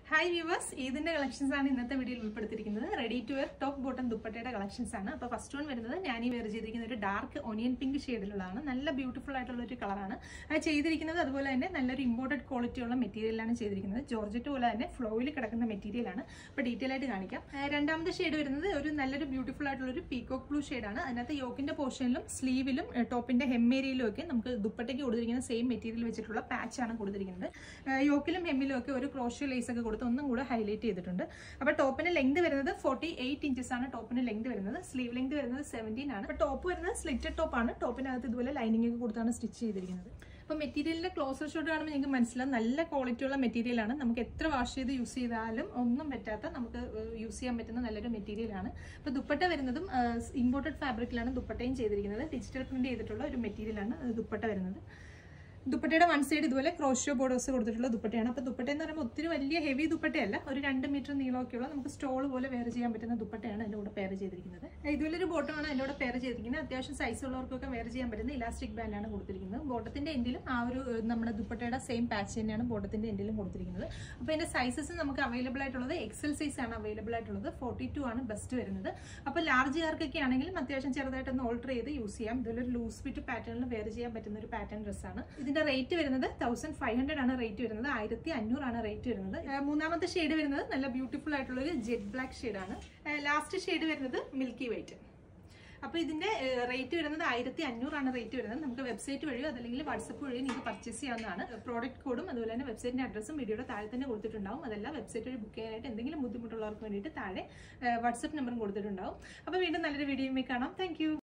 hi viewers ഇതിന്റെ collections ആണ് ഇന്നത്തെ വീഡിയോയിൽ ഉൾപ്പെടുത്തിയിരിക്കുന്നത് ready to wear top bottom ദുപ്പട്ടയുടെ കളക്ഷൻസ് ആണ് അപ്പോൾ ഫസ്റ്റ് വൺ വരുന്നത് ഞാൻ ഈ വെയർ ചെയ്തിരിക്കുന്ന ഒരു ഡാർക്ക് ഒനിയൻ പിങ്ക് ഷെയ്ഡിലുള്ളതാണ് നല്ല ബ്യൂട്ടിഫുൾ ആയിട്ടുള്ള ഒരു കളറാണ് അത് ചെയ്തിരിക്കുന്നത് അതുപോലെ തന്നെ നല്ലൊരു ഇമ്പോർട്ടഡ് ക്വാളിറ്റി ഉള്ള മെറ്റീരിയലാണ് ചെയ്തിരിക്കുന്നത് ജോർജറ്റ് പോലെ തന്നെ ഫ്ലോയിൽ കിടക്കുന്ന മെറ്റീരിയലാണ് അപ്പോൾ ഡീറ്റെയിൽ ആയിട്ട് കാണിക്കാം ആ, രണ്ടാമത്തെ ഷെയ്ഡ് വരുന്നത് ഒരു നല്ലൊരു ബ്യൂട്ടിഫുൾ ആയിട്ടുള്ള ഒരു പീകോക്ക് ബ്ലൂ ഷെയ്ഡാണ് അതിനകത്ത് യോക്കിന്റെ പോർഷനിലും സ്ലീവിലും ടോപ്പിന്റെ ഹെമ്മേരിയിലും ഒക്കെ നമുക്ക് ദുപ്പട്ടയ്ക്ക് കൊടുത്തിരിക്കുന്ന സെയിം മെറ്റീരിയൽ വെച്ചിട്ടുള്ള പാച്ചാണ് കൊടുത്തിരിക്കുന്നത് ആ, യോക്കിലും ഹെമ്മിലും ഒക്കെ ഒരു ക്രോഷ്യോ ലേസ് ഒക്കെ കൊടുത്ത് ഒന്നും കൂടെ ഹൈലൈറ്റ് ചെയ്തിട്ടുണ്ട് അപ്പോൾ ടോപ്പിന് ലെങ്ത് വരുന്നത് ഫോർട്ടി എയ്റ്റ് ഇഞ്ചസ് ആണ് ടോപ്പിന് ലെങ്ത് വരുന്നത് സ്ലീവ് ലെങ്ത് വരുന്നത് സെവൻറ്റീൻ ആണ് അപ്പോൾ ടോപ്പ് വരുന്നത് സ്ലിറ്റഡ് ടോപ്പാണ് ടോപ്പിനകത്ത് ഇതുപോലെ ലൈനിങ് ഒക്കെ കൊടുത്താണ് സ്റ്റിച്ച് ചെയ്തിരിക്കുന്നത് അപ്പോൾ മെറ്റീരിയലിന്റെ ക്ലോസർ ഷോട്ട് കാണുമ്പോൾ നിങ്ങൾക്ക് മനസ്സിലാവും നല്ല ക്വാളിറ്റി ഉള്ള മെറ്റീരിയലാണ് നമുക്ക് എത്ര വാഷ് ചെയ്ത് യൂസ് ചെയ്താലും ഒന്നും പറ്റാത്ത നമുക്ക് യൂസ് ചെയ്യാൻ പറ്റുന്ന നല്ലൊരു മെറ്റീരിയലാണ് അപ്പോൾ ദുപ്പട്ട വരുന്നതും ഇമ്പോർട്ടഡ് ഫാബ്രിക്കിലാണ് ദുപ്പട്ടയും ചെയ്തിരിക്കുന്നത് ഡിജിറ്റൽ പ്രിന്റ് ചെയ്തിട്ടുള്ള ഒരു മെറ്റീരിയലാണ് ദുപ്പട്ട വരുന്നത് ദുപ്പട്ടയുടെ വൺ സൈഡ് ഇതുപോലെ ക്രോഷ്യോ ബോർഡേഴ്സ് കൊടുത്തിട്ടുള്ള ദുപ്പട്ടയാണ് അപ്പോൾ ദുപ്പട്ട എന്ന് പറയുമ്പോൾ ഒത്തിരി വലിയ ഹെവി ദുപ്പട്ടയല്ല ഒരു രണ്ട് മീറ്റർ നീളമൊക്കെയുള്ള നമുക്ക് സ്റ്റോൾ പോലെ വെയർ ചെയ്യാൻ പറ്റുന്ന ദുപ്പട്ടയാണ് എൻ്റെ കൂടെ പെയർ ചെയ്തിരിക്കുന്നത് ഇതുപോലെ ഒരു ബോട്ടമാണ് എൻ്റെ കൂടെ പെയർ ചെയ്തിരിക്കുന്നത് അത്യാവശ്യം സൈസ് ഉള്ളവർക്കൊക്കെ വെയർ ചെയ്യാൻ പറ്റുന്ന ഇലാസ്റ്റിക് ബാൻഡാണ് കൊടുത്തിരിക്കുന്നത് ബോട്ടത്തിന്റെ എൻഡിലും ആ ഒരു ഏഹ്, നമ്മുടെ ദുപ്പട്ടയുടെ സെയിം പാച്ച് തന്നെയാണ് ബോട്ടത്തിന്റെ എൻഡിലും കൊടുത്തിരിക്കുന്നത് അപ്പോൾ ഇതിന്റെ സൈസസ് നമുക്ക് അവൈലബിൾ ആയിട്ടുള്ളത് എക്സൽ സൈസ് ആണ് അവൈലബിൾ ആയിട്ടുള്ളത് ഫോർട്ടി ടു ആണ് ബെസ്റ്റ് വരുന്നത് അപ്പോൾ ലാർജ് കാർക്കൊക്കെ ആണെങ്കിലും അത്യാവശ്യം ചെറുതായിട്ടൊന്ന് ഓൾട്ടർ ചെയ്ത് യൂസ് ചെയ്യാം ഇതൊരു ലൂസ് ഫിറ്റ് പാറ്റേണിൽ വെയർ ചെയ്യാൻ പറ്റുന്ന ഒരു പാറ്റേൺ ഡ്രസ്സാണ് ഇതിന്റെ റേറ്റ് വരുന്നത് തൗസൻഡ് ഫൈവ് ഹൺഡ്രഡ് ആണ് റേറ്റ് വരുന്നത് ആയിരത്തി അഞ്ഞൂറാണ് റേറ്റ് വരുന്നത് ഏഹ് മൂന്നാമത്തെ ഷെയ്ഡ് വരുന്നത് നല്ല ബ്യൂട്ടിഫുൾ ആയിട്ടുള്ള ഒരു ജെറ്റ് ബ്ലാക്ക് ഷെയ്ഡാണ് ലാസ്റ്റ് ഷെയ്ഡ് വരുന്നത് മിൽക്കി വൈറ്റ് അപ്പോൾ ഇതിന്റെ റേറ്റ് വരുന്നത് ആയിരത്തി അഞ്ഞൂറാണ് റേറ്റ് വരുന്നത് നമുക്ക് വെബ്സൈറ്റ് വഴിയോ അതല്ലെങ്കിൽ വാട്സപ്പ് വഴിയോ നിങ്ങൾക്ക് പർച്ചേസ് ചെയ്യാവുന്നതാണ് പ്രോഡക്റ്റ് കോഡും അതുപോലെ തന്നെ വെബ്സൈറ്റിന്റെ അഡ്രസ്സും വീഡിയോയുടെ താഴെ തന്നെ കൊടുത്തിട്ടുണ്ടാവും അതെല്ലാം വെബ്സൈറ്റ് വഴി ബുക്ക് ചെയ്യാനായിട്ട് എന്തെങ്കിലും ബുദ്ധിമുട്ടുള്ളവർക്ക് വേണ്ടിയിട്ട് താഴെ വാട്സപ്പ് നമ്പറും കൊടുത്തിട്ടുണ്ടാവും അപ്പോൾ വീണ്ടും നല്ലൊരു വീഡിയോയുമായി കാണാം താങ്ക്